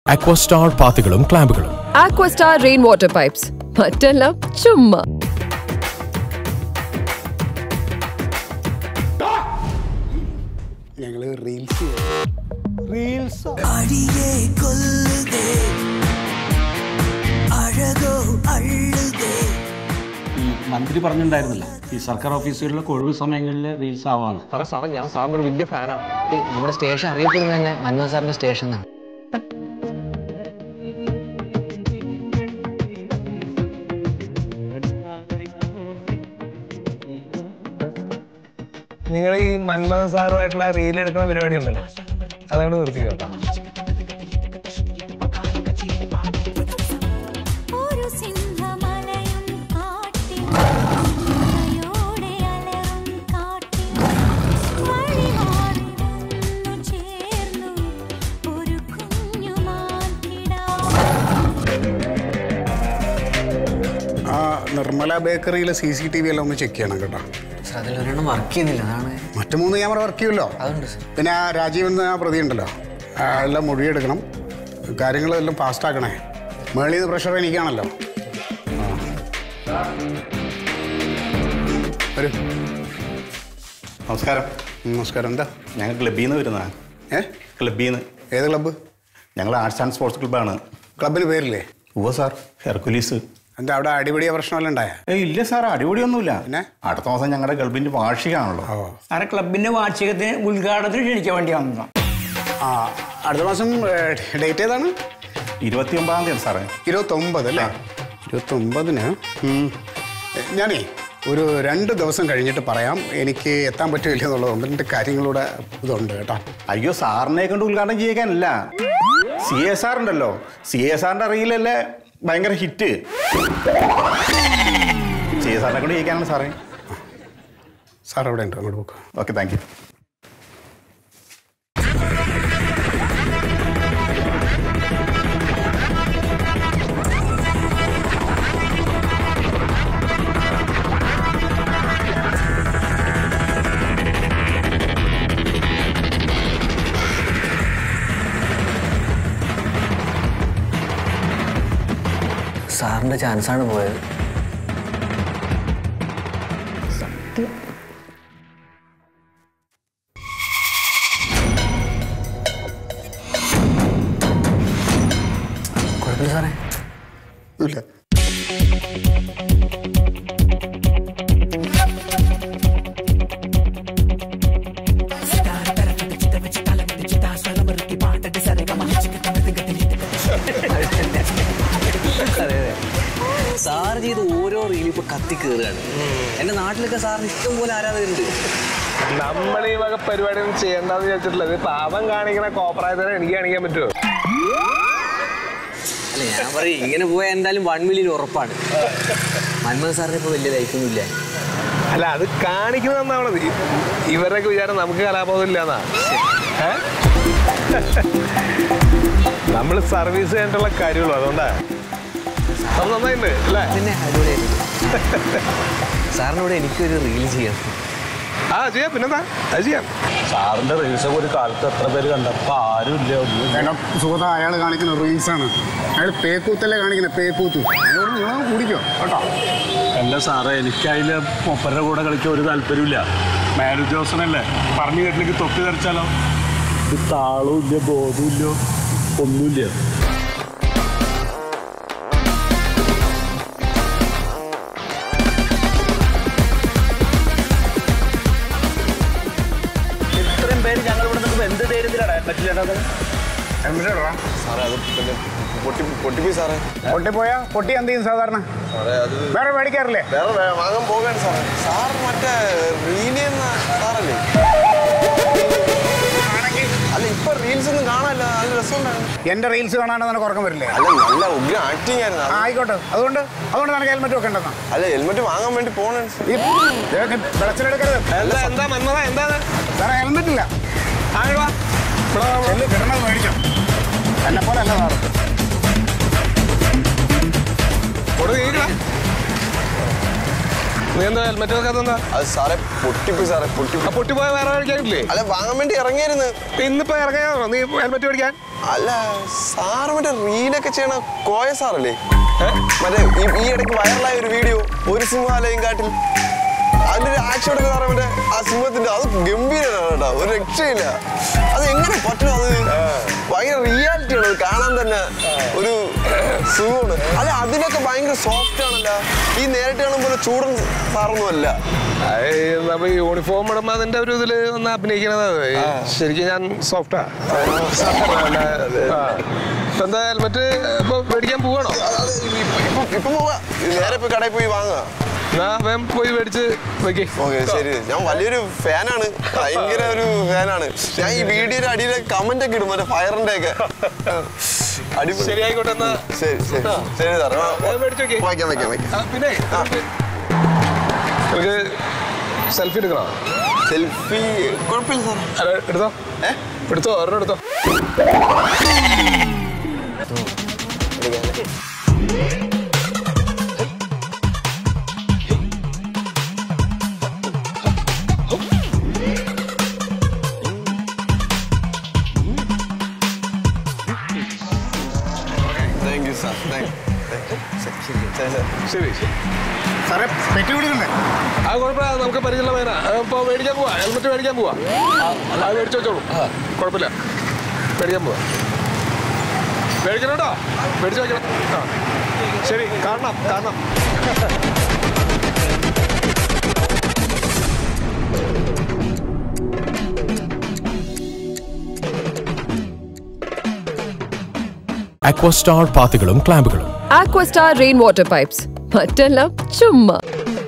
അക്വസ്റ്റാർ പാത്തുകളും ക്ലാമ്പുകളും Aquastar rain water pipes മറ്റെല്ലാം ചുമ്മാ ഞങ്ങൾ റീൽസ് റീൽസ് அடியே கொல்லுதே അഴകോ അള്ളുതേ ഈ മന്ത്രി പറഞ്ഞിട്ടുണ്ടായിരുന്നില്ല ഈ സർക്കാർ ഓഫീസുകളിലൊക്കെ ഒഴിവ് സമയങ്ങളിൽ റീൽസ് ആവാണ് സാറേ സാറേ ഞാൻ സാറിന്റെ ഒരു വലിയ ഫാനാണ് നമ്മുടെ സ്റ്റേഷൻ അറിയപ്പെടുന്നത് തന്നെ മൻമോഹൻ സാറിന്റെ സ്റ്റേഷൻ എന്നാണ് നിങ്ങൾ ഈ മൻമോഹൻ സാറുമായിട്ടുള്ള റീൽ എടുക്കുന്ന പരിപാടി ഉണ്ടല്ലോ അതവിടെ നിർത്തി കേട്ടോ ഒരു സിംഹമലയും കാട്ടിൽ കരയോടെ അലറും കാട്ടിൽ വഴി മാറി വന്നു ചേർന്നു ഒരു കുഞ്ഞു മാൻകിടാവ് ആ നിർമ്മല ബേക്കറിയിലെ സി സി ടി വി എല്ലാം ഒന്ന് ചെക്ക് ചെയ്യണം കേട്ടോ സാർ അതിലൊരെണ്ണം വർക്ക് ചെയ്യുന്നില്ല അതാണ് മറ്റു മൂന്ന് ക്യാമറ വർക്ക് ചെയ്യുമല്ലോ അതുണ്ട് സാർ പിന്നെ ആ രാജീവ് എന്ന ആ പ്രതി ഉണ്ടല്ലോ ആ എല്ലാം മൊഴിയെടുക്കണം കാര്യങ്ങളെല്ലാം ഫാസ്റ്റ് ആക്കണേ മേളിൽ നിന്ന് പ്രഷർ എനിക്കാണല്ലോ ആ. വരൂ നമസ്കാരം ഉം, നമസ്കാരം എന്താ ഞങ്ങൾ ക്ലബ്ബിൽ നിന്ന് വരുന്നതാണ് ഏ ക്ലബ്ബിൽ നിന്ന് ഏത് ക്ലബ്ബ് ഞങ്ങൾ ആർട്സ് ആൻഡ് സ്പോർട്സ് ക്ലബ്ബാണ് ക്ലബിന് പേരില്ലേ ഉവ സാർ ഹെർക്കുലീസ് എന്താ അവിടെ അടിപിടിയ പ്രശ്നമെല്ലാം ഉണ്ടായ ഏയ് ഇല്ല സാർ അടിപൊളിയൊന്നുമില്ല പിന്നെ? അടുത്ത മാസം ഞങ്ങളുടെ ക്ലബിൻ്റെ വാർഷികമാണല്ലോ ഓ സാറെ ക്ലബിന്റെ വാർഷികത്തിന് ഉദ്ഘാടനത്തിന് ക്ഷണിക്കാൻ വേണ്ടി വന്നതാണ് ആ അടുത്ത മാസം ഡേറ്റ് ഏതാണ് ഇരുപത്തി ഒമ്പതാം തീയതി സാറേ ഇരുപത്തൊമ്പത് അല്ലേ ഇരുപത്തൊമ്പതിന് ഉം, ഞാനേ ഒരു രണ്ട് ദിവസം കഴിഞ്ഞിട്ട് പറയാം എനിക്ക് എത്താൻ പറ്റില്ല എന്നുള്ളത് ഒന്ന് രണ്ട് കാര്യങ്ങളൂടെ ഇതുണ്ട് കേട്ടോ അയ്യോ സാറിനെ കൊണ്ട് ഉദ്ഘാടനം ചെയ്യിക്കാനല്ല സി എസ് ആർ ഉണ്ടല്ലോ സി എസ് ആറിൻ്റെ റീലല്ലേ ഭയങ്കര ഹിറ്റ് സി എസ് ആറിനെ കൊണ്ട് ചെയ്യിക്കാനാണ് സാറേ സാർ അവിടെ ഉണ്ട് അങ്ങോട്ട് പോക്ക് ഓക്കെ താങ്ക് യു സാറിന്റെ ചാൻസാണ് പോയത് കുഴപ്പമില്ല സാറേ ഇല്ല സാർ ചെയ്ത് ഓരോ റീലും ഇപ്പൊ കത്തി കയറുകയാണ് എന്റെ നാട്ടിലൊക്കെ സാറിന് ഇഷ്ടം പോലെ ആരാധകരുണ്ട് നമ്മൾ ഈ വക പരിപാടി ഒന്നും ചെയ്യണ്ടെന്ന് വിചാരിച്ചിട്ടുള്ളത് പാവം കാണിക്കണ കോപ്രായത്തിനെ എനിക്ക് കാണിക്കാൻ പറ്റുമോ അല്ല ഞാൻ പറയും ഇങ്ങനെ പോയാൽ എന്തായാലും വൺ മില്യൺ ഉറപ്പാണ് മൻമോഹൻ സാറിന് ഇപ്പൊ വലിയ ലൈഫൊന്നുമില്ല അല്ല അത് കാണിക്കുന്നത് എന്നാണത് ഇവരുടെയൊക്കെ വിചാരം നമുക്ക് കലാബോധം ഇല്ലാന്നാ ഏ? നമ്മൾ സർവീസ് ചെയ്തിട്ടുള്ള കാര്യമുള്ളൂ അതുകൊണ്ടാ അത് നന്നായിട്ടുണ്ട് അല്ലേ പിന്നെ അടിപൊളിയായിട്ട് സാറിനോട് എനിക്കൊരു റീൽ ചെയ്യണം ആ ചെയ്യാം പിന്നെന്താ അത് ചെയ്യാം സാറിൻ്റെ റീൽസ് ഒരു കാലത്ത് എത്ര പേര് കണ്ടപ്പോൾ ആരും ഇല്ല ഒന്നും വേണ്ട സുഹൃത്ത അയാൾ കാണിക്കുന്ന റീൽസാണ് അയാൾ പേക്കൂത്തല്ലേ കാണിക്കുന്നത് പേക്കൂത്ത് അയാളോട് നിങ്ങൾ കുടിക്കോ കേട്ടോ അല്ല സാറേ എനിക്കതിൽ ഒപ്പരുടെ കൂടെ കളിക്കാൻ ഒരു താല്പര്യമില്ല മാനു ജോസനല്ലേ പറഞ്ഞു കേട്ടിലേക്ക് തൊപ്പി തെറിച്ചാലോ ഇത് താളവും ഇല്ല ബോധവും ഇല്ല ഒന്നുമില്ല ഇത്രയും പേര് ഞങ്ങൾ ഇവിടെ നിൽക്കുമ്പോൾ എന്ത് ധൈര്യത്തിലാണ് പറ്റില്ല എംബിഷേടാ സാറേ അത് പിന്നെ പൊട്ടി പൊട്ടിപ്പോയി സാറേ പൊട്ടിപ്പോയാ പൊട്ടി എന്ത് ചെയ്യും സാധാരണ വേറെ മേടിക്കാറില്ലേ വേറെ വാങ്ങാൻ പോകാണ് സാറേ സാർ മറ്റേ റീലി എന്ന സാറല്ലേ അല്ല ഇപ്പൊ റീൽസ് ഒന്നും കാണാനല്ല നല്ല രസമുണ്ടായിരുന്നു എന്റെ റീൽസ് കാണാണ്ട് നിനക്ക് ഉറക്കം വരില്ലേ അല്ല നല്ല ഉഗ്ര ആക്ടിങ് ആയിരുന്നു ആ, ആയിക്കോട്ടെ അതുകൊണ്ട് അതുകൊണ്ട് നിനക്ക് ഹെൽമെറ്റ് ഒക്കെ ഉണ്ടെന്നാ അല്ല ഹെൽമെറ്റ് വാങ്ങാൻ വേണ്ടി പോണേ ഈ ഇതൊക്കെ വെളച്ചിലെടുക്കരുത് എന്താ എന്താ മന്മത എന്താണ് വേറെ ഹെൽമെറ്റ് ഇല്ല ചെല്ല് കിടന്നത് മേടിച്ചോ എന്നെ പോലെ അല്ല സാറ് നീ എന്താ ഹെൽമെറ്റ് വെക്കാത്ത അത് സാറേ പൊട്ടിപ്പോയി സാറേ പൊട്ടി പൊട്ടിപ്പോയ വേറെ മേടിക്കാനില്ലേ അല്ല വാങ്ങാൻ വേണ്ടി ഇറങ്ങിയായിരുന്നു ഇന്നിപ്പോ ഇറങ്ങിയാണോ നീ ഹെൽമെറ്റ് മേടിക്കാൻ അല്ല സാറ് മറ്റേ റീലൊക്കെ ചെയ്യണ കോയ സാറല്ലേ മറ്റേ ഈ- ഈ ഇടയ്ക്ക് വൈറലായ ഒരു വീഡിയോ ഒരു സിംഹാലയം കാട്ടിൽ അതിന്റെ ഒരു ആക്ഷൻ എടുക്കുന്ന സാറേ മറ്റേ ആ സിംഹത്തിന്റെ അത് ഗംഭീരമാണ് കേട്ടോ ഒരു രക്ഷയില്ല അത് എങ്ങനെ പറ്റും അത് ഭയങ്കര റിയാലിറ്റി ആണ് അത് കാണാൻ തന്നെ ഒരു സുഖമാണ് അല്ല അതിനൊക്കെ ഭയങ്കര സോഫ്റ്റ് ആണല്ലോ ഈ നേരിട്ട് കാണുമ്പോൾ ചൂടൻ സാറൊന്നും അല്ല നമ്മ യൂണിഫോം ഇടുമ്പോ അതിന്റെ ഒരു ഇതില് ഒന്ന് അഭിനയിക്കണത് ശരിക്കും ഞാൻ സോഫ്റ്റാ എന്താ ഹെൽമെറ്റ് ഇപ്പൊ മേടിക്കാൻ പോവാണോ ഇപ്പൊ പോവാ നേരെ പോയി കടയിൽ പോയി വാങ്ങുക എന്നാ വേഗം പോയി മേടിച്ച് വെക്കേ ഓക്കെ ശരി ഞാൻ വലിയൊരു ഫാനാണ് ഭയങ്കര ഒരു ഫാനാണ് ഞാൻ ഈ വീഡിയോയുടെ അടിയിൽ കമന്റ് ഒക്കെ ഇടും മറ്റേ ഫയറിന്റെ ഒക്കെ അടിപൊളി ശരി ആയിക്കോട്ടെ എന്നാ ശരി ശരി ശരി സാറേ വേഗം മേടിച്ച് വെക്കേ വായിക്കാം വായിക്കാം വായിക്കാം ആ, പിന്നെ നമുക്ക് സെൽഫി എടുക്കണോ സെൽഫി കുഴപ്പമില്ല സാർ അല്ല എടുത്തോ എടുത്തോ ഒരെണ്ണം എടുത്തോ താങ്ക് യു സാർ താങ്ക് ശരി ശരി സാറേ പെറ്റി കൊടുക്കണ്ടേ ആ കുഴപ്പമില്ല നമുക്ക് പരിചയമുള്ള വേന ഇപ്പോൾ മേടിക്കാൻ പോവാ ഹെൽമെറ്റ് മേടിക്കാൻ പോവാ അത് മേടിച്ച് വെച്ചോളൂ കുഴപ്പമില്ല മേടിക്കാൻ പോവാ മേടിക്കണം കേട്ടോ മേടിച്ച് വെക്കണം ആ ശരി കാണണം കാണണം അക്വസ്റ്റാർ പാത്തികളും ക്ലാമ്പുകളും ആക്വസ്റ്റാർ റെയിൻ വാട്ടർ പൈപ്സ് മറ്റെല്ലാം ചുമ്മാ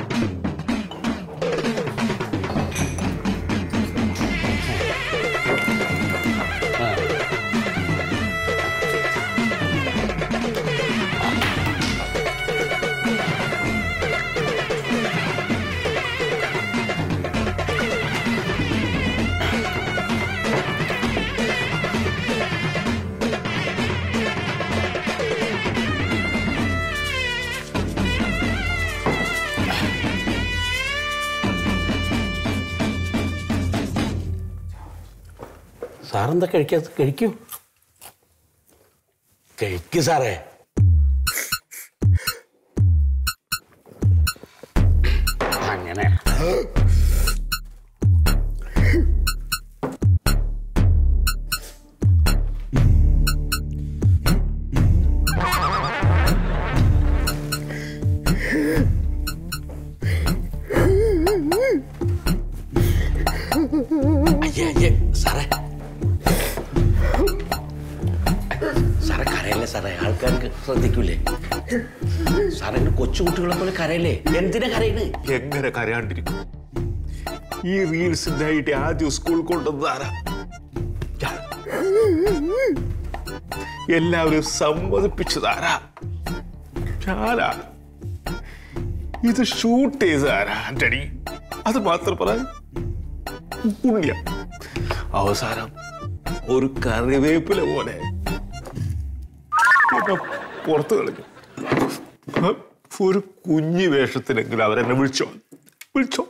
സാറെന്താ കഴിക്കാത്ത കഴിക്കൂ കഴിക്കൂ സാറേ അങ്ങനെ അയ്യേ അയ്യേ സാറേ സാറേ കരയല്ലേ സാറേ ആൾക്കാർക്ക് ശ്രദ്ധിക്കൂലേ സാറേ എന്നെ കൊച്ചുകുട്ടികളെ പോലെ കരയല്ലേ എന്തിനാ കരയണ് എങ്ങനെ കരയാണ്ടിരിക്കും ഈ റീൽസിന്റെ ഐഡിയ ആദ്യം സ്കൂൾ കൊണ്ടുവന്നാരാ എല്ലാവരും സമ്മതിപ്പിച്ചതാരാ ഞാനാ ഇത് ഷൂട്ട് ചെയ്തതാരാ ആന്റണി അത് മാത്രം പറയാൻ പുണ്യം അവസാനം ഒരു കറിവേപ്പില പോലെ എന്നെ പുറത്തു കളഞ്ഞു ഒരു കുഞ്ഞു വേഷത്തിനെങ്കിലും അവരെന്നെ വിളിച്ചോ വിളിച്ചോ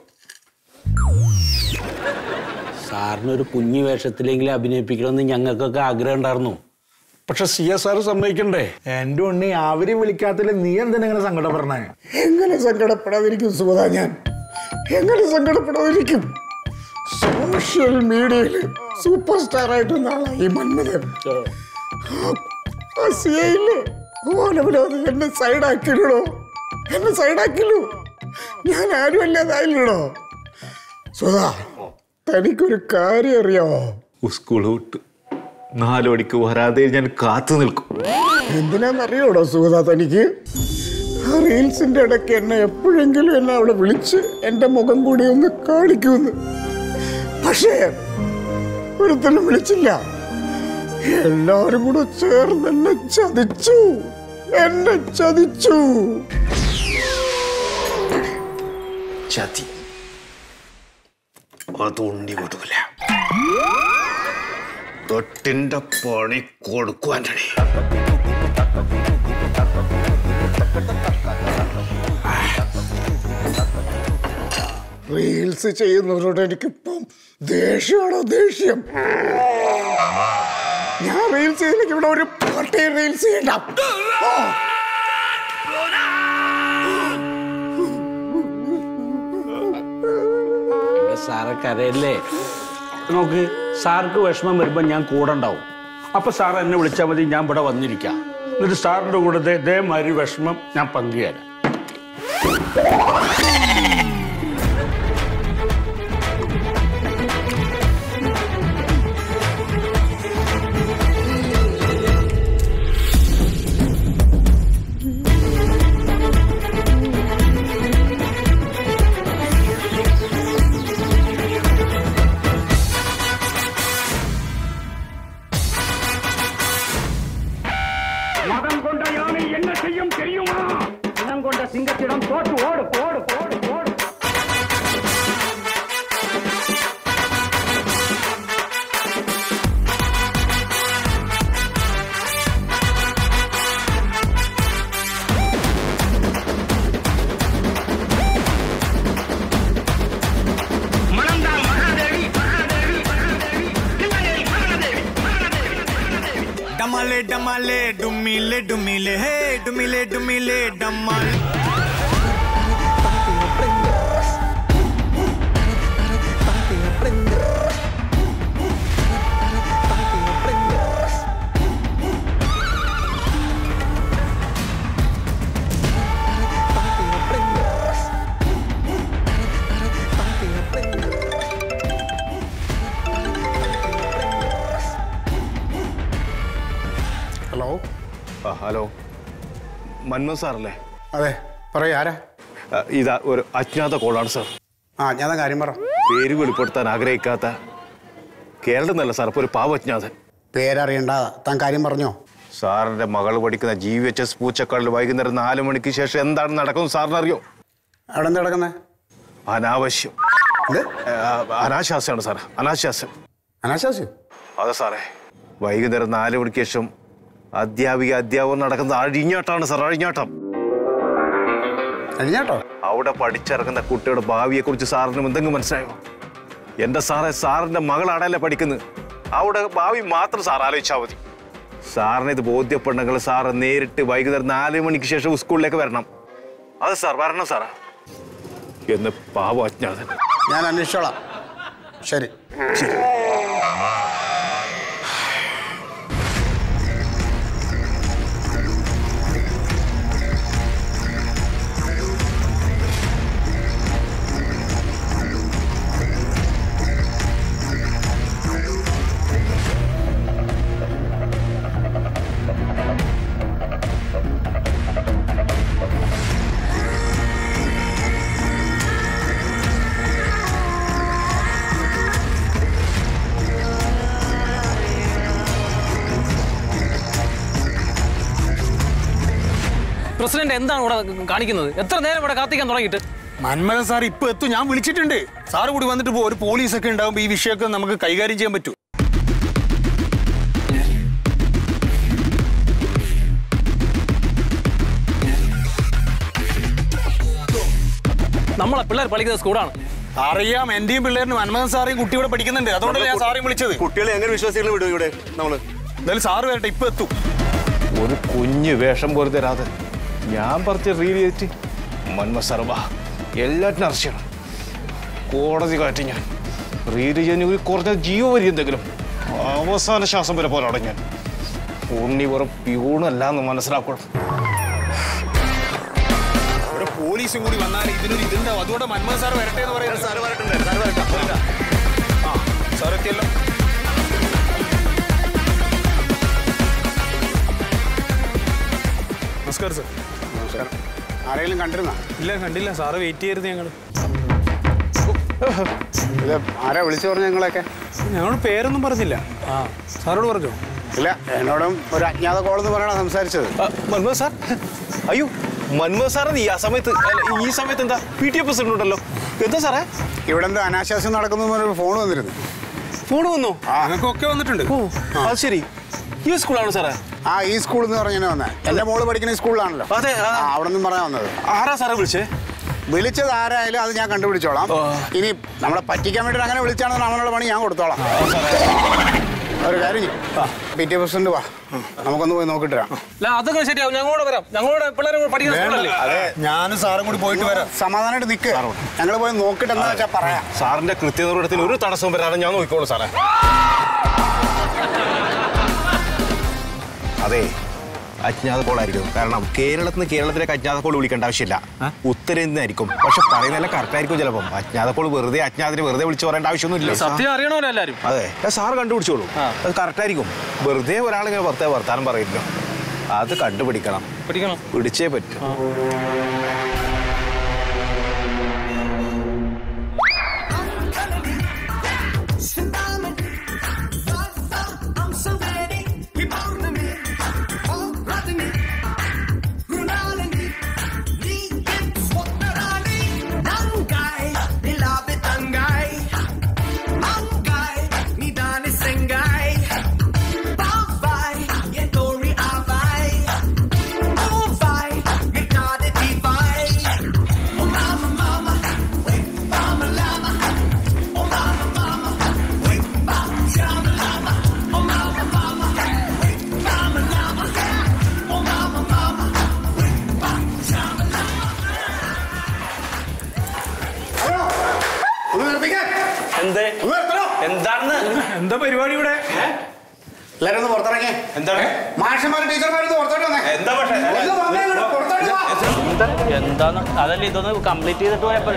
സാറിന് ഒരു കുഞ്ഞു വേഷത്തിലെങ്കിലും അഭിനയിപ്പിക്കണമെന്ന് ഞങ്ങൾക്കൊക്കെ ആഗ്രഹം ഉണ്ടായിരുന്നു പക്ഷെ സി എസ് ആർ സമ്മതിക്കണ്ടേ എന്റെ ഉണ്ണി അവരെ വിളിക്കാത്തില്ല നീ എന്തിനാ ഇങ്ങനെ സങ്കടപ്പെടണേ എങ്ങനെ സങ്കടപ്പെടാതിരിക്കും സുഗത ഞാൻ എങ്ങനെ സങ്കടപ്പെടാതിരിക്കും സോഷ്യൽ മീഡിയയിൽ സൂപ്പർ സ്റ്റാർ ആയിട്ട് നാളെ ഈ മന്മഥൻ സിയയില്ലേ ഓനവനത് എന്നെ സൈഡാക്കില്ലടോ എന്നെ സൈഡാക്കില്ലു ഞാൻ ആരും അല്ലാതായില്ലടോ സുധാ തനിക്കൊരു കാര്യം അറിയാമോ സ്കൂൾ വിട്ട് നാലു മണിക്ക് വരാതെ ഞാൻ കാത്തു നിൽക്കും എന്തിനാന്നറിയോടോ സുഗത തനിക്ക് ആ റീൽസിന്റെ ഇടയ്ക്ക് എന്നെ എപ്പോഴെങ്കിലും എന്നെ അവിടെ വിളിച്ച് എന്റെ മുഖം കൂടി ഒന്ന് കാണിക്കുമെന്ന് പക്ഷേ ഒരുത്തനും വിളിച്ചില്ല എല്ലാരും കൂടെ ചേർന്ന് എന്നെ ചതിച്ചു എന്നെ ചതിച്ചു ചതി അത് ഉണ്ണി കൊടുക്കില്ല തൊട്ടിന്റെ പണി കൊടുക്കുവാൻ റീൽസ് ചെയ്യുന്നവരോട് എനിക്കിപ്പം ദേഷ്യമാണോ ദേഷ്യം ഞാൻ റീൽസ് ചെയ്തില്ലെങ്കിൽ ഇവിടെ ഒരു പാർട്ടി റീൽസ് ചെയ്യണ്ട ഓ. സാറെ കരയല്ലേ നോക്ക് സാർക്ക് വിഷമം വരുമ്പോൾ ഞാൻ കൂടെ ഉണ്ടാവും അപ്പൊ സാർ എന്നെ വിളിച്ചാൽ മതി ഞാൻ ഇവിടെ വന്നിരിക്കാം എന്നിട്ട് സാറിന്റെ കൂടെ ദേ- ഇതേമാതിരി വിഷമം ഞാൻ പങ്കുചേരാം மதம் கொண்ட யானை என்ன செய்யும் தெரியுமா இனம் கொண்ட சிங்கத்திடம் தோற்று ஓடு ஓடு ஓடு ஓடு மணந்தால் மகாதேவி மகாதேவி மகாதேவி தில்லையில் மகாதேவி மகாதேவி डमाले डमाले डुमिले डुमिले हे डुमिले डुमिले डमाल ഹലോ ആ ഹലോ മന്മത് സാറല്ലേ അതെ പറയൂ ആരാ ആ, ഇതാ ഒരു അജ്ഞാത കോളാണ് സാർ ആ ഞാൻ കാര്യം പറ പേര് വെളിപ്പെടുത്താൻ ആഗ്രഹിക്കാത്ത കേരളം എന്നല്ല സാർ ഇപ്പോൾ ഒരു പാവജ്ഞാതൻ പേരറിയണ്ട താൻ കാര്യം പറഞ്ഞോ സാറിന്റെ മകൾ പഠിക്കുന്ന ജി വി എച്ച് എസ് പൂച്ചക്കാടിൽ വൈകുന്നേരം നാല് മണിക്ക് ശേഷം എന്താണ് നടക്കുന്നത് സാറിന് അറിയോ അവിടെ എന്താ കിടക്കുന്നത് അനാവശ്യം ആ, അനാശാസ്യമാണ് സാർ അനാശാസ്യം അനാശാസ്യം അതെ സാറേ വൈകുന്നേരം നാല് മണിക്ക് ശേഷം അധ്യാപിക അധ്യാപകർ നടക്കുന്ന അഴിഞ്ഞാട്ടാണ് സാർ അഴിഞ്ഞാട്ടം അഴിഞ്ഞാട്ടോ അവിടെ പഠിച്ചിറങ്ങുന്ന കുട്ടിയുടെ ഭാവിയെ കുറിച്ച് സാറിന് എന്തെങ്കിലും മനസ്സിലായോ എന്റെ സാറേ സാറിന്റെ മകളാണല്ലേ പഠിക്കുന്നത് അവിടെ ഭാവി മാത്രം സാർ ആലോചിച്ചാൽ മതി സാറിന് ഇത് ബോധ്യപ്പെടണമെങ്കിൽ സാറ് നേരിട്ട് വൈകുന്നേരം നാല് മണിക്ക് ശേഷം സ്കൂളിലേക്ക് വരണം അതെ സാർ വരണം സാറാ എന്ന് പാവം അജ്ഞാതൻ ഞാൻ അന്വേഷിച്ചോളാം ശരി പ്രസിഡന്റ് എന്താണ് ഇവിടെ കാണിക്കുന്നത് എത്ര നേരം ഇവിടെ കാത്തിക്കാൻ തുടങ്ങിയിട്ട് മന്മഥൻ സാർ ഇപ്പൊ എത്തും ഞാൻ വിളിച്ചിട്ടുണ്ട് സാറ് കൂടി വന്നിട്ട് പോ ഒരു പോലീസൊക്കെ ഉണ്ടാകുമ്പോൾ ഈ വിഷയമൊക്കെ നമുക്ക് കൈകാര്യം ചെയ്യാൻ പറ്റൂ നമ്മളെ പിള്ളേർ പഠിക്കുന്ന സ്കൂളാണ് അറിയാം എന്റെയും പിള്ളേരിനും മന്മഥൻ സാറേയും കുട്ടി ഇവിടെ പഠിക്കുന്നുണ്ട് അതുകൊണ്ടല്ലേ ഞാൻ സാറേയും വിളിച്ചത് കുട്ടികളെ എങ്ങനെ വിശ്വാസികൾ വിടും ഇവിടെ നമ്മള് എന്തായാലും സാറ് വരട്ടെ ഇപ്പൊ എത്തും ഒരു കുഞ്ഞ് വേഷം പോലും തരാതെ ഞാൻ പറഞ്ഞ റീൽ ചെയ്തിട്ട് മന്മ സർവ എല്ലാറ്റിനും അറസ്റ്റ് കോടതി കാറ്റി ഞാൻ റീൽ ചെയ്യാൻ ഒരു കുറഞ്ഞ ജീവവരി എന്തെങ്കിലും അവസാന ശ്വാസം വരെ പോലാണ് ഞാൻ ഉണ്ണി വെറും പ്യൂണല്ല എന്ന് മനസ്സിലാക്കണം ഇവിടെ പോലീസും കൂടി വന്നാൽ ഇതിനൊരു ഇതുണ്ടാവും അതുകൊണ്ട് മന്മഥൻ സാർ വരട്ടെ എന്ന് പറയുന്നത് സാറ് വരട്ടെ സാറ് വരട്ടെ ആ സാർ എത്തിയല്ലോ നമസ്കാരം സാർ നമസ്കാരം ആരെങ്കിലും കണ്ടിരുന്ന ഇല്ല കണ്ടില്ല സാറ് വെയിറ്റ് ചെയ്യരുത് ഞങ്ങൾ ഇത് ആരാ വിളിച്ചു പറഞ്ഞു നിങ്ങളൊക്കെ ഞങ്ങൾ പേരൊന്നും പറഞ്ഞില്ല ആ സാറോട് പറഞ്ഞോ ഇല്ല എന്നോടും ഒരു അജ്ഞാത കോളെന്ന് പറയണ സംസാരിച്ചത് മന്മ സാർ അയ്യോ മന്മ സാർ ഈ ആ സമയത്ത് അല്ല, ഈ സമയത്ത് എന്താ പി ടി എ പ്രസിഡന്റ് ഉണ്ടല്ലോ എന്താ സാറേ ഇവിടെ എന്താ അനാശാസ്യം നടക്കുന്നു എന്ന് പറഞ്ഞൊരു ഫോൺ വന്നിരുന്നു ഫോൺ വന്നോ ഞങ്ങൾക്കൊക്കെ വന്നിട്ടുണ്ട് ഓ അത് ശരി ഈ സ്കൂളാണ് സാറേ ആ ഈ സ്കൂളിൽ നിന്ന് പറഞ്ഞാൽ വന്നേ എന്റെ മോള് പഠിക്കുന്ന ഈ സ്കൂളിലാണല്ലോ അതെ, ആ. ആ, അവിടെ നിന്നും പറയാൻ വന്നത് ആരാ സാറേ വിളിച്ചേ വിളിച്ചത് ആരായാലും അത് ഞാൻ കണ്ടുപിടിച്ചോളാം ഇനി നമ്മളെ പറ്റിക്കാൻ വേണ്ടി അങ്ങനെ വിളിച്ചാണെന്ന് അവനുള്ള പണി ഞാൻ കൊടുത്തോളാം ഒരു കാര്യം ചെയ്യ്. പി ടി പ്രസിഡന്റ് വാ നമുക്കൊന്ന് പോയി നോക്കിട്ട് വരാം അല്ല അതൊക്കെ ശരിയാവും ഞങ്ങളോട് വരാം ഞങ്ങളോട് പിള്ളേരെ പഠിക്കുന്ന സ്കൂളല്ലേ അതെ ഞാനും സാറും കൂടി പോയിട്ട് വരാം സമാധാനമായിട്ട് നിൽക്ക് ഞങ്ങൾ പോയി നോക്കിട്ട് എന്താ വെച്ചാൽ പറയാം സാറിന്റെ കൃത്യനിർവഹണത്തിന് ഒരു തടസ്സവും വരാതെ ഞാൻ നോക്കിക്കോളൂ സാറേ അതെ അജ്ഞാത കോളായിരിക്കും കാരണം കേരളത്തിൽ നിന്ന് കേരളത്തിലേക്ക് അജ്ഞാത കോൾ വിളിക്കേണ്ട ആവശ്യമില്ല ഉത്തരേന്ത്യനായിരിക്കും പക്ഷെ പറയുന്നതെല്ലാം കറക്റ്റ് ആയിരിക്കും ചിലപ്പം അജ്ഞാത കോൾ വെറുതെ അജ്ഞാതനെ വെറുതെ വിളിച്ചു പറയേണ്ട ആവശ്യമൊന്നുമില്ല സത്യം അറിയണമല്ലോ എല്ലാരും അതെ അത് സാറ് കണ്ടുപിടിച്ചോളൂ അത് കറക്റ്റ് ആയിരിക്കും വെറുതെ ഒരാളിങ്ങനെ വെറുതെ വർത്താനം പറയില്ല അത് കണ്ടുപിടിക്കണം പിടിക്കണം പിടിച്ചേ പറ്റൂ ഒന്ന് നിർത്തിക്കാൻ എന്തേ ഒന്ന് നിർത്തണോ എന്താണെന്ന് എന്താ പരിപാടി ഇവിടെ എല്ലാരും ഒന്ന് പുറത്തിറങ്ങി എന്താണ് മാഷന്മാരും ടീച്ചർമാരും ഒന്ന് പുറത്തോട്ട് വന്നേ എന്താ പക്ഷേ ഒന്ന് വന്നേ ഇങ്ങോട്ട്, പുറത്തോട്ട് വാ. എന്താന്ന് അതല്ല ഇതൊന്ന് കംപ്ലീറ്റ് ചെയ്തിട്ട് പോയപ്പോ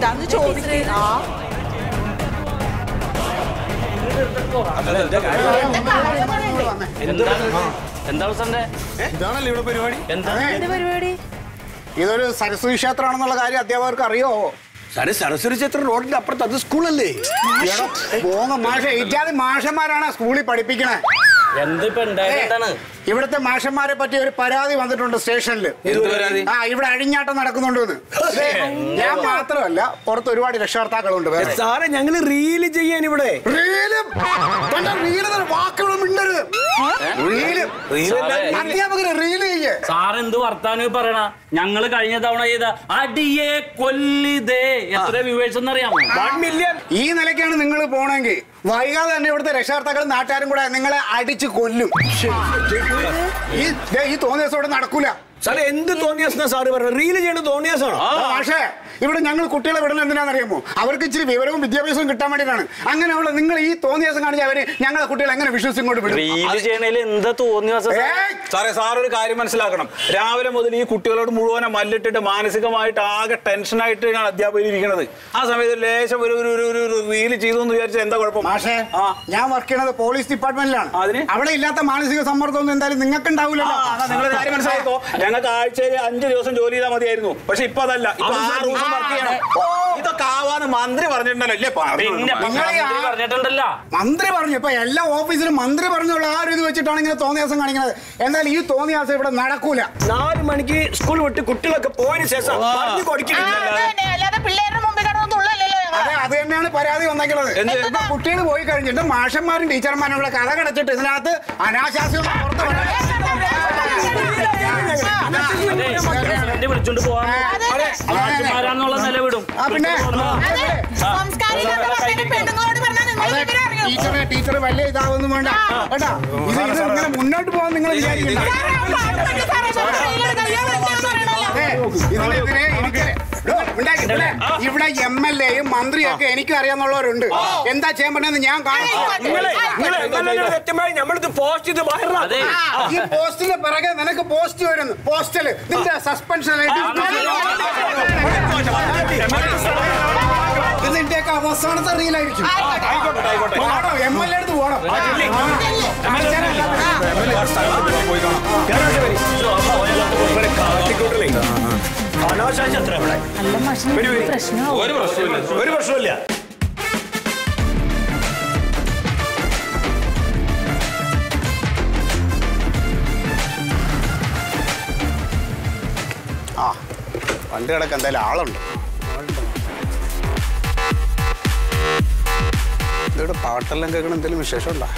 എന്താണ് സാറിന്റെ ഇതാണല്ലോ ഇവിടെ പരിപാടി എന്താ പരിപാടി ഇതൊരു സരസ്വതി ക്ഷേത്രമാണെന്നുള്ള കാര്യം അധ്യാപകർക്ക് അറിയോ സാറേ സരസ്വതി ചിത്ര റോഡിന്റെ അപ്പുറത്ത് അത് സ്കൂളല്ലേ പോങ്ങ മാഷ ഇജാതി മാഷന്മാരാണ് സ്കൂളിൽ പഠിപ്പിക്കണേ എന്തിപ്പോ ഉണ്ടായത് എന്താണ് ഇവിടുത്തെ മാഷന്മാരെ പറ്റി ഒരു പരാതി വന്നിട്ടുണ്ട് സ്റ്റേഷനിൽ എന്ത് പരാതി? ആ ഇവിടെ അഴിഞ്ഞാട്ടം നടക്കുന്നുണ്ടെന്ന് ഞാൻ മാത്രമല്ല പുറത്ത് ഒരുപാട് രക്ഷകർത്താക്കളുണ്ട് വേറെ സാറേ ഞങ്ങള് റീല് ചെയ്യാൻ ഇവിടെ റീലും തന്റെ റീല് തന്നെ വാക്കുകളും മിണ്ടരുത് റീലും അധ്യാപകര് റീല് ചെയ്യേ സാർ എന്ത് വർത്താനം പറയണ ഞങ്ങള് കഴിഞ്ഞ തവണ ചെയ്ത അടിയെ കൊല്ലിതേ എത്ര വ്യൂവേഴ്സ് എന്നറിയാമോ വൺ മില്യൺ ഈ നിലയ്ക്കാണ് നിങ്ങൾ പോണെങ്കിൽ വൈകാതെ തന്നെ ഇവിടുത്തെ രക്ഷകർത്താക്കളും നാട്ടുകാരും കൂടെ നിങ്ങളെ അടിച്ച് കൊല്ലും ഈ ദേ, ഈ തോന്നിയ ദിവസം ഇവിടെ നടക്കൂല സാറേ എന്ത് തോന്നിയാസാ സാറ് പറഞ്ഞത് റീല് ചെയ്യണത് തോന്നിയാസാണോ പക്ഷേ ഇവിടെ ഞങ്ങൾ കുട്ടികളെ വിടുന്നത് എന്തിനാണെന്നറിയാമോ അവർക്ക് ഇച്ചിരി വിവരവും വിദ്യാഭ്യാസവും കിട്ടാൻ വേണ്ടിയിട്ടാണ് അങ്ങനെയുള്ള നിങ്ങൾ ഈ തോന്നിയ ദിവസം കാണിച്ച അവര് ഞങ്ങളെ കുട്ടികളെ എങ്ങനെ വിശ്വസിച്ച് ഇങ്ങോട്ട് വിടും റീല് ചെയ്യണേല് എന്താ തോന്നിയ ഏയ്! സാറേ സാർ ഒരു കാര്യം മനസ്സിലാക്കണം രാവിലെ മുതൽ ഈ കുട്ടികളോട് മുഴുവനെ മല്ലിട്ടിട്ട് മാനസികമായിട്ട് ആകെ ടെൻഷനായിട്ടാണ് അധ്യാപകർ ഇരിക്കുന്നത് ആ സമയത്ത് ലേശം ഒരു ഒരു ഒരു ഒരു റീല് ചെയ്തു എന്ന് വിചാരിച്ചാൽ എന്താ കുഴപ്പം മാഷേ ആ ഞാൻ വർക്ക് ചെയ്യണത് പോലീസ് ഡിപ്പാർട്ട്മെന്റിലാണ് അതിന്? അവിടെ ഇല്ലാത്ത മാനസിക സമ്മർദ്ദമൊന്നും എന്തായാലും നിങ്ങൾക്ക് ഉണ്ടാവില്ലല്ലോ നിങ്ങൾ കാര്യം മനസ്സിലാക്കോ ഞങ്ങൾക്ക് ആഴ്ചയിൽ അഞ്ച് ദിവസം ജോലി ചെയ്താൽ മതിയായിരുന്നു പക്ഷെ ഇപ്പൊ അതല്ല ഇപ്പൊ ആറ് ദിവസം വർക്ക് ചെയ്യണം ഇതൊക്കെ ആവാന്ന് മന്ത്രി പറഞ്ഞിട്ടുണ്ടല്ലോ അല്ലേ പിന്നെ പറഞ്ഞു നിങ്ങളെ ആ- മന്ത്രി പറഞ്ഞിട്ടുണ്ടല്ലോ മന്ത്രി പറഞ്ഞു ഇപ്പൊ എല്ലാ ഓഫീസിലും മന്ത്രി പറഞ്ഞുള്ള ആ ഒരു ഇത് വെച്ചിട്ടാണ് ഇങ്ങനെ തോന്നിയാസം കാണിക്കുന്നത് എന്നാൽ ഈ തോന്നിയാസം ഇവിടെ നടക്കൂല നാല് മണിക്ക് സ്കൂൾ വിട്ട് കുട്ടികളൊക്കെ പോയതിനു ശേഷം പറഞ്ഞു കൊടുക്കുന്നില്ല അല്ലാതെ പിള്ളേരുടെ മുമ്പിൽ കിടന്ന് തുള്ളല്ലോ അതെ അത് തന്നെയാണ് പരാതി വന്നേക്കുന്നത് ഇപ്പൊ കുട്ടികൾ പോയി കഴിഞ്ഞിട്ട് മാഷന്മാരും ടീച്ചർമാരും ഇവിടെ കഥ കടച്ചിട്ട് ഇതിനകത്ത് അനാശാസ്യം പുറത്ത് പ്രസിഡന്റ് വിളിച്ചോണ്ട് പോവാൻ മാരാന്നുള്ള നിലവിടും ആ പിന്നെ സംസ്കാരമില്ലാത്ത വർത്തമാനം പെണ്ണുങ്ങളോട് പറഞ്ഞാൽ നിങ്ങൾ അതെ വിവരം അറിയോ ടീച്ചർ ടീച്ചർ വലിയ ഇതാവൊന്നും വേണ്ട കേട്ടാ ഇത് ഇത് ഇങ്ങനെ മുന്നോട്ട് പോകാൻ നിങ്ങൾ വിചാരിക്കണ്ട അതെ, ഇതിനെതിരെ എനിക്ക് ഉണ്ടാക്കി, ഇവിടെ- ഇവിടെ എം എൽ എയും മന്ത്രിയും ഒക്കെ എനിക്കും അറിയാന്നുള്ളവരുണ്ട് എന്താ ചെയ്യാൻ പറ്റുന്നത് ഞാൻ കാണാം വ്യക്തമായി നമ്മളിത് പോസ്റ്റ് ചെയ്ത് അതെ ഈ പോസ്റ്റിന് പിറകെ നിനക്ക് പോസ്റ്റ് വരുന്നു പോസ്റ്റല് നിന്റെ സസ്പെൻഷൻ ഇതിന്റെയൊക്കെ അവസാനത്തെ റീലായിരിക്കും പോണോ എം എൽ എ അടുത്ത് പോണോ ഒരു പ്രശ്നമില്ല ഒരു പ്രശ്നമില്ല ആ വണ്ടി കിടക്ക് എന്തായാലും ആളുണ്ട് ഇവിടെ പാട്ടെല്ലാം കേൾക്കണം എന്തെങ്കിലും വിശേഷം ഉണ്ടോ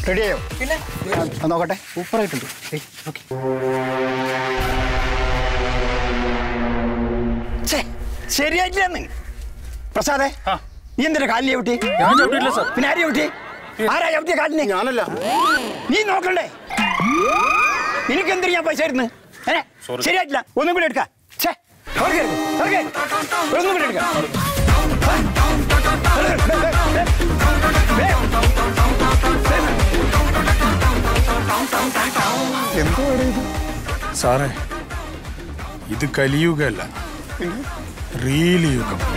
റെഡിയായോ പിന്നെ നോക്കട്ടെ സൂപ്പറായിട്ടുണ്ട് ശരിയായിട്ടില്ലെന്ന് പ്രസാദേ നീ എന്തിനാ കാലിനെ ചവിട്ടി ഞാൻ ചവിട്ടിയില്ല, സർ. പിന്നെ ആര് ചവിട്ടി ആരാ ചവിട്ടിയ കാലിനെ ഞാനല്ല നീ നോക്കണ്ടേ നിനക്ക് എന്തിനു ഞാൻ പൈസ തരുന്നു ഏ ശരിയായിട്ടില്ല ഒന്നും കൂടി എടുക്കാം ഛേ, അവർക്ക് എടുക്ക്, അവർക്ക് എടുക്ക്. ഒന്നും കൂടി എടുക്കാം എന്തോ ഇത് സാറേ ഇത് കലിയുഗല്ല റീൽ യുഗം